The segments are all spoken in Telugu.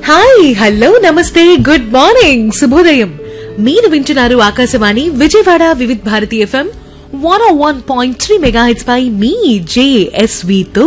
హాయ్ హలో నమస్తే గుడ్ మార్నింగ్ శుభోదయం మీరు వింటున్నారు Akashvani Vijayawada Vividh Bharati FM one one point three mega పై మీ జేఎస్వితో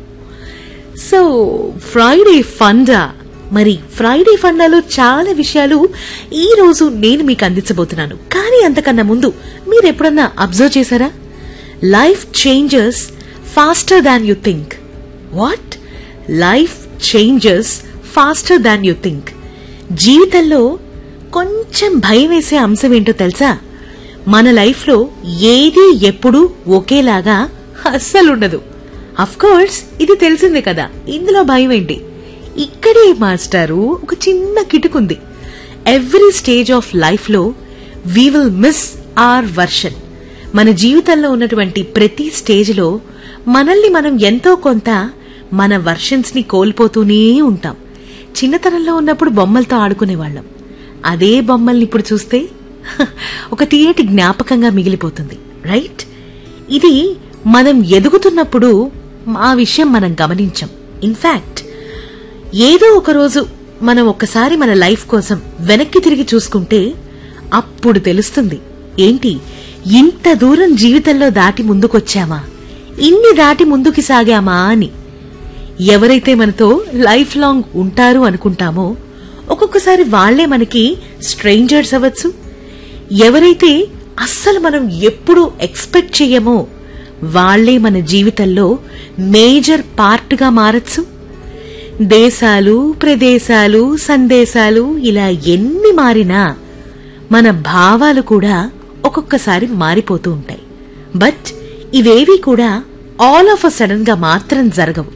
సో ఫ్రైడే ఫండా మరి ఫ్రైడే ఫండాలో చాలా విషయాలు ఈ రోజు నేను మీకు అందించబోతున్నాను కానీ అంతకన్నా ముందు మీరు ఎప్పుడన్నా అబ్జర్వ్ చేశారా life changes faster than you think what life changes faster than you think జీవితంలో కొంచెం భయం వేసే అంశం ఏంటో తెలుసా మన లైఫ్లో ఏది ఎప్పుడు ఒకేలాగా అస్సలుండదు అఫ్ కోర్స్ ఇది తెలిసిందే కదా ఇందులో భయం ఏంటి ఇక్కడే మాస్టారు ఒక చిన్న కిటుకుంది ఎవ్రీ స్టేజ్ ఆఫ్ లైఫ్ లో we will miss our version మన జీవితంలో ఉన్నటువంటి ప్రతి స్టేజ్ లో మనల్ని మనం ఎంతో కొంత మన వర్షన్స్ ని కోల్పోతూనే ఉంటాం చిన్నతనంలో ఉన్నప్పుడు బొమ్మలతో ఆడుకునేవాళ్ళం అదే బొమ్మల్ని ఇప్పుడు చూస్తే ఒక తీయటి జ్ఞాపకంగా మిగిలిపోతుంది రైట్ ఇది మనం ఎదుగుతున్నప్పుడు ఆ విషయం మనం గమనించం ఇన్ఫాక్ట్ ఏదో ఒక రోజు మనం ఒక్కసారి మన లైఫ్ కోసం వెనక్కి తిరిగి చూసుకుంటే అప్పుడు తెలుస్తుంది ఏంటి ఇంత దూరం జీవితంలో దాటి ముందుకొచ్చామా ఇన్ని దాటి ముందుకి సాగామా అని ఎవరైతే మనతో లైఫ్ లాంగ్ ఉంటారు అనుకుంటామో ఒక్కొక్కసారి వాళ్లే మనకి స్ట్రేంజర్స్ అవ్వచ్చు ఎవరైతే అస్సలు మనం ఎప్పుడు ఎక్స్పెక్ట్ చెయ్యమో వాళ్లే మన జీవితంలో మేజర్ పార్ట్గా మారచ్చు దేశాలు ప్రదేశాలు సందేశాలు ఇలా ఎన్ని మారినా మన భావాలు కూడా ఒక్కొక్కసారి మారిపోతూ ఉంటాయి బట్ ఇవేవి కూడా ఆల్ ఆఫ్ అ సడన్ గా మాత్రం జరగవు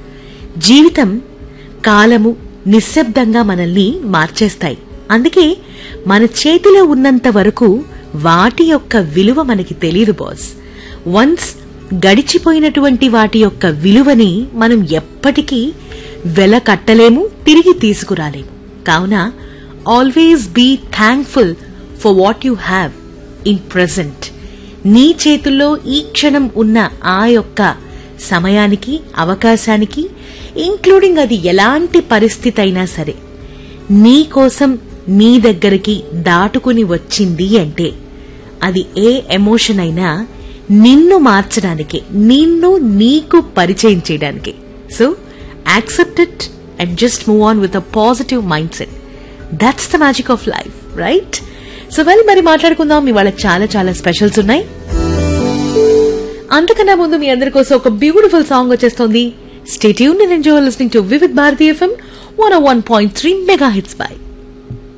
జీవితం కాలము నిశ్శబ్దంగా మనల్ని మార్చేస్తాయి అందుకే మన చేతిలో ఉన్నంత వరకు వాటి యొక్క విలువ మనకి తెలియదు బాస్ వన్స్ గడిచిపోయినటువంటి వాటి యొక్క విలువని మనం ఎప్పటికీ వెల కట్టలేము తిరిగి తీసుకురాలేము కావున always be thankful for what you have in present నీ చేతుల్లో ఈ క్షణం ఉన్న ఆ యొక్క సమయానికి అవకాశానికి ఇంక్లూడింగ్ అది ఎలాంటి పరిస్థితి అయినా సరే నీ కోసం నీ దగ్గరికి దాటుకుని వచ్చింది అంటే అది ఏ ఎమోషన్ అయినా నిన్ను మార్చడానికి నిన్ను నీకు పరిచయం చేయడానికి so accept it and just move on with a positive mindset that's the magic of life right so well మరి మాట్లాడుకుందాం ఇవాళ చాలా చాలా స్పెషల్స్ ఉన్నాయి అంతకన్నా ముందు మీ అందరి కోసం ఒక బ్యూటిఫుల్ సాంగ్ వచ్చేస్తోంది stay tune and enjoy listening to Vividh Bharati FM one one point three mega hits by